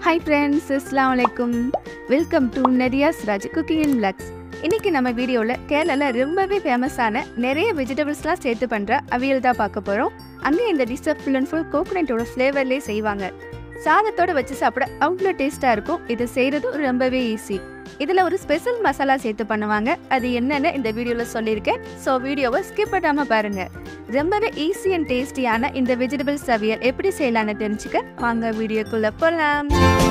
hi friends அஸ்லாம் வலைக்கும் welcome to Neriyas Raj cooking and blogs இன்னைக்கு நம்ம வீடியோவில் கேரளாவில் ரொம்பவே ஃபேமஸான நிறைய வெஜிடபிள்ஸ்லாம் சேர்த்து பண்ணுற அவியல் தான் பார்க்க போகிறோம் அங்கே இந்த டிஷ்ஷை ஃபுல் அண்ட் ஃபுல் கோகோனட்டோட ஃப்ளேவர்லேயே செய்வாங்க சாதத்தோட வச்சு சாப்பிட அவ்வளோ டேஸ்ட்டாக இருக்கும் இது செய்கிறதும் ரொம்பவே ஈஸி இதில் ஒரு ஸ்பெஷல் மசாலா சேர்த்து பண்ணுவாங்க அது என்னன்னு இந்த வீடியோவில் சொல்லியிருக்கேன் ஸோ வீடியோவை ஸ்கிப் பண்ணாமல் பாருங்கள் ரொம்பவே ஈஸி அண்ட் டேஸ்டியான இந்த வெஜிடபிள்ஸ் அவியல் எப்படி செய்யலாம்னு தெரிஞ்சுக்க வாங்க வீடியோக்குள்ளே போகலாம்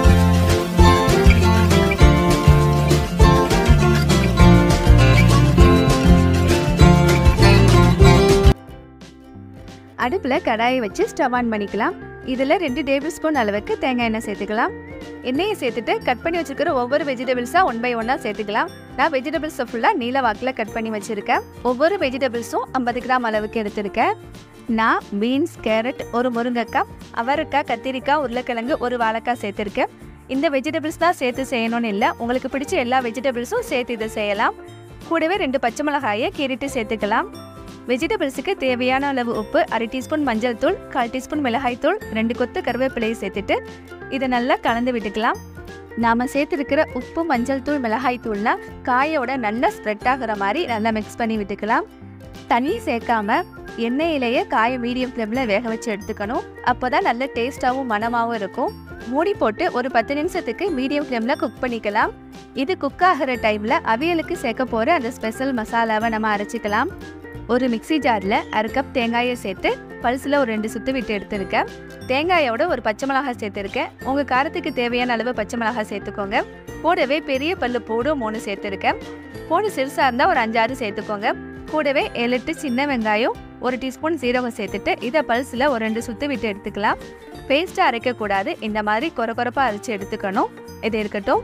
அடுப்பில் கடாயை வச்சு ஸ்டவ் ஆன் பண்ணிக்கலாம் இதில் ரெண்டு டேபிள் ஸ்பூன் அளவுக்கு தேங்காய் எண்ணெய் சேர்த்துக்கலாம் எண்ணெயை சேர்த்துட்டு கட் பண்ணி வச்சிருக்கிற ஒவ்வொரு வெஜிடபிள்ஸாக ஒன் பை ஒன்னாக சேர்த்துக்கலாம் நான் வெஜிடபிள்ஸை ஃபுல்லாக நீல வாக்கில் கட் பண்ணி வச்சுருக்கேன் ஒவ்வொரு வெஜிடபிள்ஸும் ஐம்பது கிராம் அளவுக்கு எடுத்திருக்கேன் நான் பீன்ஸ் கேரட் ஒரு முருங்கைக்காய் அவரைக்காய் கத்திரிக்காய் உருளைக்கிழங்கு ஒரு வாழைக்காய் சேர்த்துருக்கேன் இந்த வெஜிடபிள்ஸ் தான் சேர்த்து செய்யணும்னு இல்லை உங்களுக்கு பிடிச்ச எல்லா வெஜிடபிள்ஸும் சேர்த்து இதை செய்யலாம் கூடவே ரெண்டு பச்சை மிளகாயை கீறிட்டு சேர்த்துக்கலாம் வெஜிடபிள்ஸுக்கு தேவையான அளவு உப்பு அரை டீஸ்பூன் மஞ்சள் தூள் கால் டீஸ்பூன் மிளகாய் தூள் ரெண்டு கொத்து கருவேப்பிலையை சேர்த்துட்டு இதை நல்லா கலந்து விட்டுக்கலாம் நாம் சேர்த்துருக்கிற உப்பு மஞ்சள் தூள் மிளகாய் தூள்லாம் காயோட நல்லா ஸ்ப்ரெட் ஆகிற மாதிரி நல்லா மிக்ஸ் பண்ணி விட்டுக்கலாம் தண்ணி சேர்க்காம எண்ணெயிலேயே காயை மீடியம் ஃப்ளேமில் வேக வச்சு எடுத்துக்கணும் அப்போ தான் நல்ல டேஸ்ட்டாகவும் மணமாகவும் இருக்கும் மூடி போட்டு ஒரு பத்து நிமிஷத்துக்கு மீடியம் ஃப்ளேமில் குக் பண்ணிக்கலாம் இது குக் ஆகிற டைமில் அவியலுக்கு சேர்க்க போகிற அந்த ஸ்பெஷல் மசாலாவை நம்ம அரைச்சிக்கலாம் ஒரு மிக்ஸி ஜாரில் அரை கப் தேங்காயை சேர்த்து பல்ஸில் ஒரு ரெண்டு சுத்து விட்டு எடுத்துருக்கேன் தேங்காயோட ஒரு பச்சை மிளகாய் சேர்த்துருக்கேன் உங்கள் காரத்துக்கு தேவையான அளவு பச்சை மிளகாய் சேர்த்துக்கோங்க கூடவே பெரிய பல்லு பூடும் மூணு சேர்த்துருக்கேன் பூண்டு சிறுசாக இருந்தால் ஒரு அஞ்சாறு சேர்த்துக்கோங்க கூடவே ஏழு எட்டு சின்ன வெங்காயம் ஒரு டீஸ்பூன் சீரகம் சேர்த்துட்டு இதை பல்ஸில் ஒரு ரெண்டு சுத்து விட்டு எடுத்துக்கலாம் பேஸ்ட்டாக அரைக்கக்கூடாது இந்த மாதிரி கொர கொரப்பாக அரைச்சி எடுத்துக்கணும் இது இருக்கட்டும்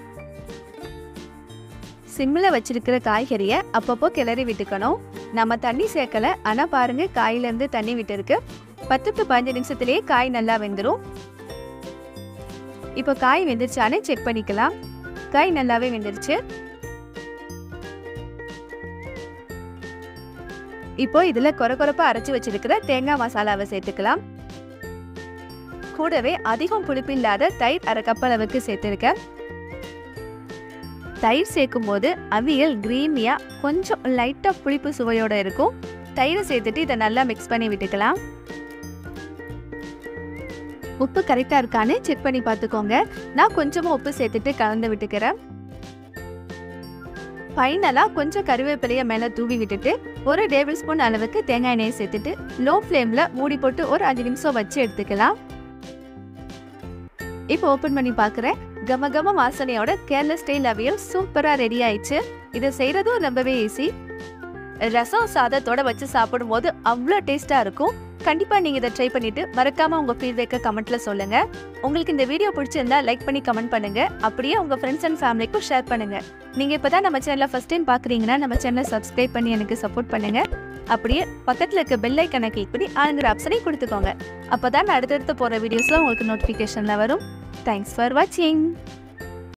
சிம்மில் வச்சிருக்கிற காய்கறியை அப்பப்போ கிளறி விட்டுக்கணும் நம்ம தண்ணி சேர்க்கல ஆனால் பாருங்க காயிலேருந்து தண்ணி விட்டுருக்கு பத்து டு பதினஞ்சு நிமிஷத்துலேயே காய் நல்லா வெந்துடும் இப்போ காய் வெந்துருச்சானே செக் பண்ணிக்கலாம் காய் நல்லாவே வெந்துருச்சு இப்போ இதில் கொர கொரப்பாக அரைச்சி வச்சிருக்கிற தேங்காய் மசாலாவை சேர்த்துக்கலாம் கூடவே அதிகம் புளிப்பு இல்லாத தயிர் அரை கப் அளவுக்கு சேர்த்துருக்கேன் தயிர் சேர்க்கும் போது அவியல் கிரீமியாக கொஞ்சம் லைட்டாக புளிப்பு சுவையோட இருக்கும் தயிரை சேர்த்துட்டு இதை நல்லா மிக்ஸ் பண்ணி விட்டுக்கலாம் உப்பு கரெக்டாக இருக்கான்னு செக் பண்ணி பார்த்துக்கோங்க நான் கொஞ்சமாக உப்பு சேர்த்துட்டு கலந்து விட்டுக்கிறேன் ஃபைனலாக கொஞ்சம் கருவேப்பிலையை மேலே தூவி விட்டுட்டு ஒரு டேபிள் ஸ்பூன் அளவுக்கு தேங்காய் எண்ணெயை சேர்த்துட்டு லோ ஃப்ளேமில் மூடி போட்டு ஒரு அஞ்சு நிமிஷம் வச்சு எடுத்துக்கலாம் இப்போ ஓப்பன் பண்ணி பார்க்குறேன் கம கம வாசனையோட கேரளா ஸ்டைல் அவியல் சூப்பராக ரெடி ஆயிடுச்சு இதை செய்கிறதும் ரொம்பவே ஈஸி ரசம் சாதத்தோட வச்சு சாப்பிடும்போது அவ்வளோ டேஸ்ட்டாக இருக்கும் கண்டிப்பாக நீங்கள் இதை ட்ரை பண்ணிவிட்டு மறக்காமல் உங்கள் ஃபீட்பேக்கை கமெண்ட்டில் சொல்லுங்கள் உங்களுக்கு இந்த வீடியோ பிடிச்சிருந்தா லைக் பண்ணி கமெண்ட் பண்ணுங்கள் அப்படியே உங்கள் ஃப்ரெண்ட்ஸ் அண்ட் ஃபேமிலிக்கும் ஷேர் பண்ணுங்கள் நீங்கள் இப்போ தான் நம்ம சேனலை ஃபஸ்ட் டைம் பார்க்குறீங்கன்னா நம்ம சேனலை சப்ஸ்கிரைப் பண்ணி எனக்கு சப்போர்ட் பண்ணுங்கள் அப்படியே பக்கத்தில் இருக்க பெல் ஐக்கனை கிளிக் பண்ணி ஆளுங்கிற ஆப்ஷனையும் கொடுத்துக்கோங்க அப்போ தான் அடுத்தடுத்து போகிற வீடியோஸ்லாம் உங்களுக்கு நோட்டிஃபிகேஷனில் வரும் தேங்க்ஸ் ஃபார் வாட்சிங்